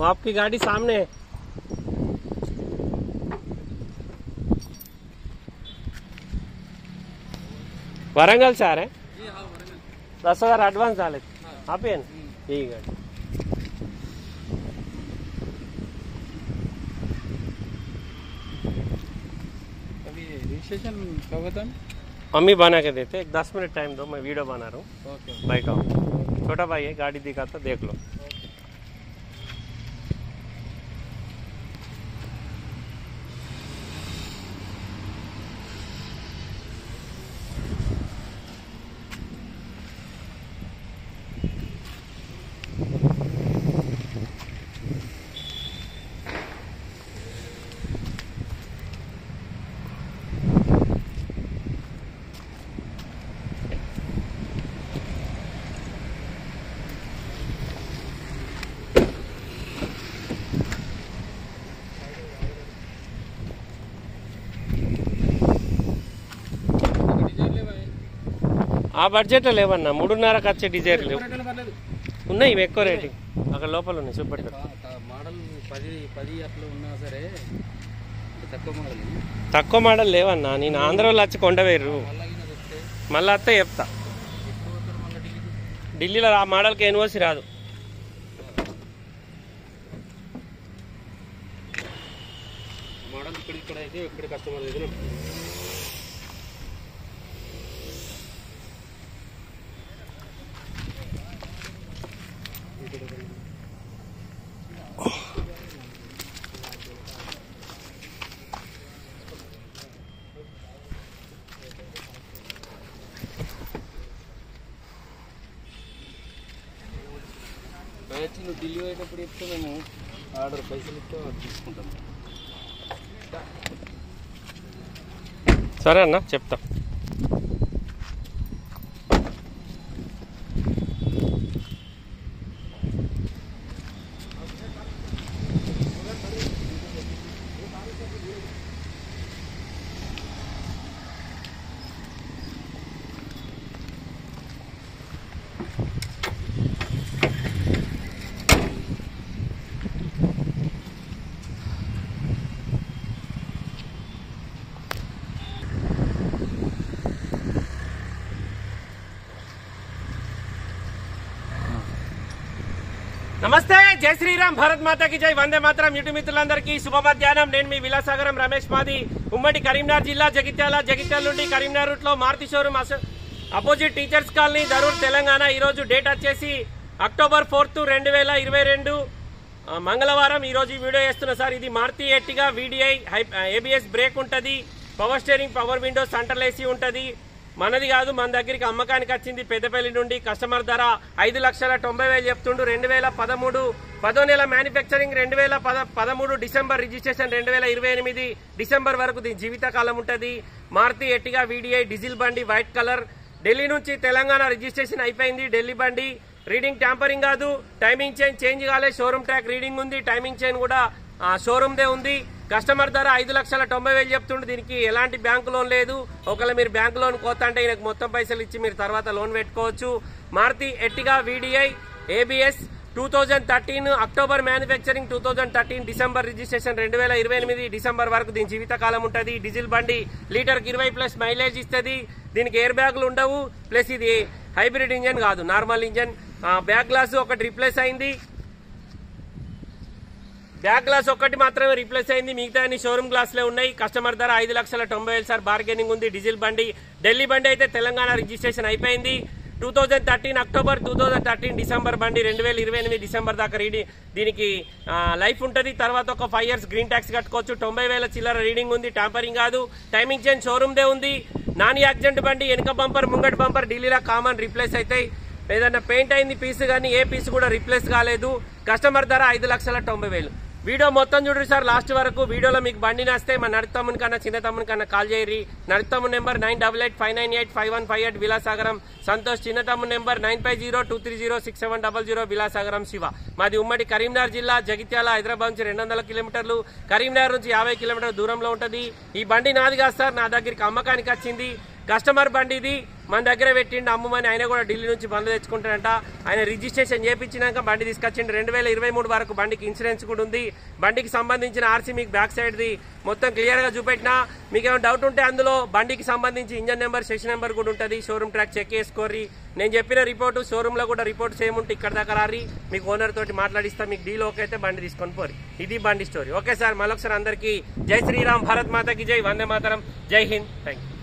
वो आपकी गाड़ी सामने है वरंगल से आ रहे हैं दस हजार एडवांस डाले थे आप ही है ना ठीक है अभी रजिस्ट्रेशन कब होता है हम ही बना के देते एक दस मिनट टाइम दो मैं वीडियो बना रहा हूँ ओके बाइक आओ छोटा भाई है गाड़ी दिखाता देख लो డిజైన్ లేవా ఆ బడ్జెట్ లేవన్నా మూడున్నరకు వచ్చే డిజైర్ లేవు రకాల పర్లేదు ఉన్నాయి ఇవి ఎక్కువ రేటింగ్ అక్కడ లోపల ఉన్నాయి చూపెట్టారు మోడల్ పది పది అట్లా ఉన్నా సరే అంటే తక్కువ మోడల్ తక్కువ మోడల్ లేవన్నా నేను ఆంధ్రాలో వచ్చి కొండవేరు మళ్ళీ ఈయన వస్తే మళ్ళీ వస్తే చెప్తా ఎప్పుడు పోతారు మళ్ళీ ఢిల్లీకి ఢిల్లీలో ఆ మోడల్కి ఎన్ఓసి రాదు మోడల్ ఇక్కడ ఇక్కడ అయితే ఇక్కడ కస్టమర్ దగ్గర ఉంటుంది. వచ్చి నువ్వు ఢిల్లీ పోయేటప్పుడు చెప్తే మేము ఆర్డర్ పైసలు ఇస్తే తీసుకుంటాం సరే అన్న చెప్తా నమస్తే జై శ్రీరామ్ భారత్ మాతాకి జై వందే మాతరం యూటి మిత్రులందరికీ శుభ మధ్యాహ్నం నేను మీ విలాసాగరం రమేష్ మాది ఉమ్మడి కరీంనగర్ జిల్లా జగిత్యాల జగిత్యాల నుండి కరీంనగర్ రూట్ లో Maruti showroom opposite teachers colony Darur Telangana ఈ రోజు డేట్ వచ్చేసి అక్టోబర్ ఫోర్త్ రెండు వేల ఇరవై రెండు ఆ, మంగళవారం ఈ రోజు ఈ వీడియో చేస్తున్నా సార్ ఇది Maruti Ertiga VDI ABS brake ఉంటది power steering power window central AC ఉంటది మనది కాదు మన దగ్గరికి అమ్మకానికి వచ్చింది పెద్దపల్లి నుండి కస్టమర్ ధర ఐదు లక్షల తొంభై వేలు చెప్తుండు రెండు వేల పదమూడు పదో నెల మ్యానుఫ్యాక్చరింగ్ రెండు వేల పద పదమూడు డిసెంబర్ రిజిస్ట్రేషన్ రెండు వేల ఇరవై ఎనిమిది డిసెంబర్ వరకు దీని జీవితకాలం ఉంటది మారుతి ఎట్టిగా వీడిఐ డీజిల్ బండి వైట్ కలర్ ఢిల్లీ నుంచి తెలంగాణ రిజిస్ట్రేషన్ అయిపోయింది ఢిల్లీ బండి రీడింగ్ ట్యాంపరింగ్ కాదు టైమింగ్ చైన్ చేంజ్ కాలే షోరూమ్ ట్రాక్ రీడింగ్ ఉంది టైమింగ్ చైన్ కూడా షోరూమ్ దే ఉంది కస్టమర్ ధర ఐదు లక్షల తొంభై వేలు చెప్తుండే దీనికి ఎలాంటి బ్యాంకు లోన్ లేదు ఒకవేళ మీరు బ్యాంకు లోన్ కోత అంటే ఈయనకు మొత్తం పైసలు ఇచ్చి మీరు తర్వాత లోన్ పెట్టుకోవచ్చు Maruti Ertiga VDI ABS two thousand thirteen October manufacturing two thousand thirteen December registration రెండు వేల ఇరవై ఎనిమిది డిసెంబర్ వరకు దీని జీవితకాలం ఉంటుంది డీజిల్ బండి లీటర్కి ఇరవై ప్లస్ మైలేజ్ ఇస్తుంది దీనికి ఎయిర్ బ్యాగులు ఉండవు ప్లస్ ఇది హైబ్రిడ్ ఇంజన్ కాదు నార్మల్ ఇంజన్ బ్యాక్ గ్లాస్ ఒకటి రిప్లేస్ అయింది బ్యాక్ గ్లాస్ ఒక్కటి మాత్రమే రీప్లేస్ అయింది మిగతా అన్ని షోరూమ్ గ్లాస్లే ఉన్నాయి కస్టమర్ ధర ఐదు లక్షల తొంభై వేలు సార్ బార్గెనింగ్ ఉంది డీజిల్ బండి ఢిల్లీ బండి అయితే తెలంగాణ రిజిస్ట్రేషన్ అయిపోయింది two thousand thirteen October two thousand thirteen December బండి రెండు వేల ఇరవై ఎనిమిది డిసెంబర్ దాకా రీడింగ్ దీనికి ఆ, లైఫ్ ఉంటుంది తర్వాత ఒక ఫైవ్ ఇయర్స్ గ్రీన్ ట్యాక్స్ కట్టుకోవచ్చు తొంభై వేల చిల్లర రీడింగ్ ఉంది ట్యాంపరింగ్ కాదు టైమింగ్ చేంజ్ షోరూమ్ దే ఉంది నాన్ యాక్సిడెంట్ బండి వెనక బంపర్ ముంగటి బంపర్ ఢిల్లీలో కామన్ రీప్లేస్ అవుతాయి ఏదన్నా పెయింట్ అయింది పీస్ కానీ ఏ పీస్ కూడా రీప్లేస్ కాలేదు కస్టమర్ ధర ఐదు లక్షల తొంభై వేలు వీడియో మొత్తం చూడండి సార్ లాస్ట్ వరకు వీడియోలో మీకు బండి నస్తే మా నడుతమ్ముని కన్నా చిన్న తమ్ముని కన్నా కాల్ చేయరి నడుతమ్ము number nine double eight five nine eight five one five eight Vilasagaram Santosh చిన్న తమ్ముని number nine five zero two three zero six seven double zero Vilasagaram Shiva మాది ఉమ్మడి కరీంనగర్ జిల్లా జగిత్యాల హైదరాబాద్ నుంచి రెండు వందల కిలోమీటర్లు కరీంనగర్ నుంచి యాభై కిలోమీటర్ల దూరంలో ఉంటుంది ఈ బండి నాది కాదు సార్ నా దగ్గరికి అమ్మకానికి వచ్చింది కస్టమర్ బండి ఇది మన దగ్గర పెట్టిండు అమ్ముమని ఆయన కూడా ఢిల్లీ నుంచి బండ్లు తెచ్చుకుంటాడంట ఆయన రిజిస్ట్రేషన్ చేయించినాక బండి తీసుకొచ్చిండు రెండు వేల ఇరవై మూడు వరకు బండికి ఇన్సూరెన్స్ కూడా ఉంది బండికి సంబంధించిన ఆర్సీ మీకు బ్యాక్ సైడ్ది మొత్తం క్లియర్ గా చూపెట్టినా మీకు ఏమైనా డౌట్ ఉంటే అందులో బండికి సంబంధించి ఇంజన్ నెంబర్ సెషన్ నెంబర్ కూడా ఉంటుంది షోరూమ్ ట్రాక్ చెక్ చేసుకోర్రి నేను చెప్పిన రిపోర్టు షోరూమ్ లో కూడా రిపోర్ట్ సేమ్ ఉంటే ఇక్కడ దాకా రారి మీకు ఓనర్ తోటి మాట్లాడిస్తా మీకు డీల్ ఓకే అయితే బండి తీసుకొని పోరి ఇది బండి స్టోరీ ఓకే సార్ మరొకసారి అందరికీ జై శ్రీరామ్ భారత్ మాతకి జై వందే మాతరం జై హింద్ థ్యాంక్ యూ